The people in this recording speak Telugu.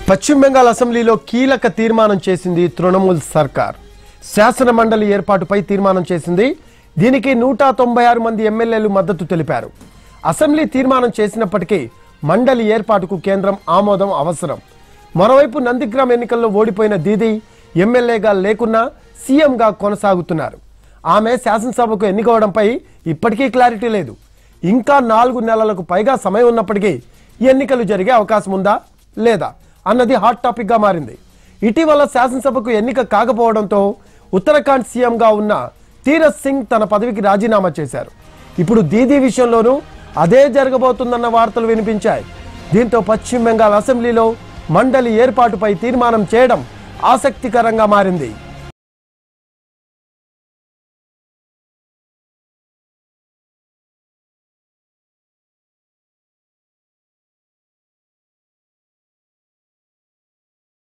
పశ్చిమ బెంగాల్ అసెంబ్లీలో కీలక తీర్మానం చేసింది తృణమూల్ సర్కార్ శాసన మండలి ఏర్పాటుపై తీర్మానం చేసింది దీనికి నూట తొంభై ఆరు మంది ఎమ్మెల్యేలు మద్దతు తెలిపారు అసెంబ్లీ తీర్మానం చేసినప్పటికీ మండలి ఏర్పాటుకు కేంద్రం ఆమోదం అవసరం మరోవైపు నందిగ్రామ్ ఎన్నికల్లో ఓడిపోయిన దీది ఎమ్మెల్యేగా లేకున్నా సీఎంగా కొనసాగుతున్నారు ఆమె శాసనసభకు ఎన్నికవడంపై ఇప్పటికీ క్లారిటీ లేదు ఇంకా నాలుగు నెలలకు పైగా సమయం ఉన్నప్పటికీ ఎన్నికలు జరిగే అవకాశం ఉందా లేదా అన్నది హాట్ టాపిక్ గా మారింది ఇటీవల శాసనసభకు ఎన్నిక కాకపోవడంతో ఉత్తరాఖండ్ సీఎంగా ఉన్న తీరత్ సింగ్ తన పదవికి రాజీనామా చేశారు ఇప్పుడు దీదీ విషయంలోనూ అదే జరగబోతుందన్న వార్తలు వినిపించాయి దీంతో పశ్చిమ బెంగాల్ అసెంబ్లీలో మండలి ఏర్పాటుపై తీర్మానం చేయడం ఆసక్తికరంగా మారింది